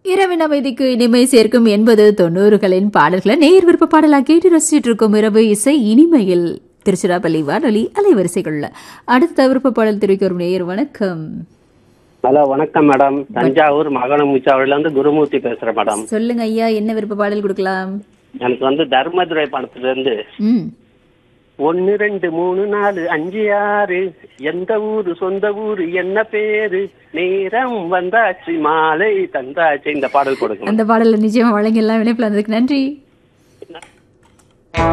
இரவின் அமைதிக்கு இனிமை சேர்க்கும் எண்பது தொண்ணூறுகளின் பாடல்களை நேர் விருப்ப பாடலா கேட்டு ரசிச்சிட்டு இருக்கும் இரவு இசை இனிமையில் திருச்சிராப்பள்ளி வானொலி அலைவரிசைகள்ல அடுத்த விருப்ப பாடல் தெரிவிக்க ஒரு நேயர் வணக்கம் ஹலோ வணக்கம் மேடம் தஞ்சாவூர் மகனமுச்சாவில இருந்து குருமூர்த்தி பேசுறேன் மேடம் சொல்லுங்க ஐயா என்ன விருப்ப பாடல் கொடுக்கலாம் எனக்கு வந்து தர்மதுரை படத்துல இருந்து ம் ஒன்னு ரெண்டு மூணு நாலு அஞ்சு ஆறு எந்த ஊரு சொந்த ஊரு என்ன பேரு நேரம் வந்தாச்சு மாலை தந்தாச்சு இந்த பாடல் கொடுக்கணும் அந்த பாடலை நிச்சயமா வழங்கி எல்லாம் இணைப்பில் வந்ததுக்கு நன்றி